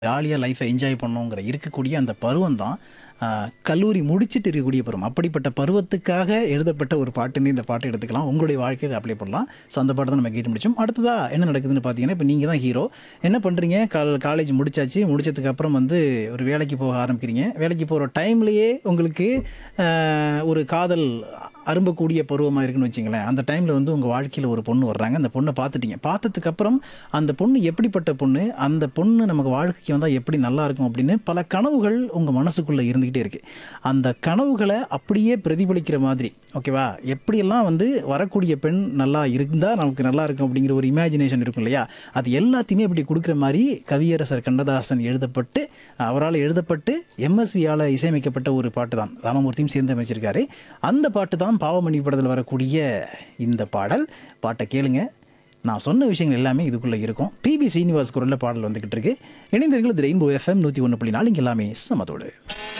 ஜாலியாக லைஃப்பை என்ஜாய் பண்ணணுங்கிற இருக்கக்கூடிய அந்த பருவம் தான் ஆஹ், கல்லூரி முடிச்சிட்டு இருக்கக்கூடிய பருவம் அப்படிப்பட்ட பருவத்துக்காக எழுதப்பட்ட ஒரு பாட்டுன்னு இந்த பாட்டை எடுத்துக்கலாம் உங்களுடைய வாழ்க்கையை இதை அப்ளை பண்ணலாம் ஸோ அந்த பாட்டை தான் நம்ம கேட்டு முடிச்சோம் அடுத்ததா என்ன நடக்குதுன்னு பார்த்தீங்கன்னா இப்போ நீங்கள் தான் ஹீரோ என்ன பண்ணுறீங்க கால் காலேஜ் முடிச்சாச்சு முடிச்சதுக்கு அப்புறம் வந்து ஒரு வேலைக்கு போக ஆரம்பிக்கிறீங்க வேலைக்கு போகிற டைம்லேயே உங்களுக்கு ஆஹ், ஒரு காதல் அரும்பக்கூடிய பருவமாக இருக்குன்னு வச்சிங்களேன் அந்த டைமில் வந்து உங்கள் வாழ்க்கையில் ஒரு பொண்ணு வர்றாங்க அந்த பொண்ணை பார்த்துட்டீங்க பார்த்ததுக்கு அப்புறம் அந்த பொண்ணு எப்படிப்பட்ட பொண்ணு அந்த பொண்ணு நமக்கு வாழ்க்கைக்கு வந்தால் எப்படி நல்லா இருக்கும் அப்படின்னு பல கனவுகள் உங்கள் மனசுக்குள்ளே இருந்துக்கிட்டே இருக்குது அந்த கனவுகளை அப்படியே பிரதிபலிக்கிற மாதிரி ஓகேவா எப்படியெல்லாம் வந்து வரக்கூடிய பெண் நல்லா இருந்தால் நமக்கு நல்லா இருக்கும் அப்படிங்கிற ஒரு இமேஜினேஷன் இருக்கும் இல்லையா அது எல்லாத்தையுமே இப்படி கொடுக்குற மாதிரி கவியரசர் கண்ணதாசன் எழுதப்பட்டு அவரால் எழுதப்பட்டு எம்எஸ்வியால் இசையமைக்கப்பட்ட ஒரு பாட்டு தான் ராமமூர்த்தியும் சேர்ந்து அமைச்சிருக்காரு அந்த பாட்டு தான் பாவமணி படத்தில் வரக்கூடிய இந்த பாடல் பாட்டை கேளுங்க நான் சொன்ன விஷயங்கள் எல்லாமே இதுக்குள்ளே இருக்கும் பிபி சீனிவாஸ் குரலில் பாடல் வந்துக்கிட்டு இருக்கு இணைந்தவர்கள் இது ரெயின்போ எஃப்எம் நூற்றி ஒன்று புள்ளி நாலு இங்கே எல்லாமே சமத்தோடு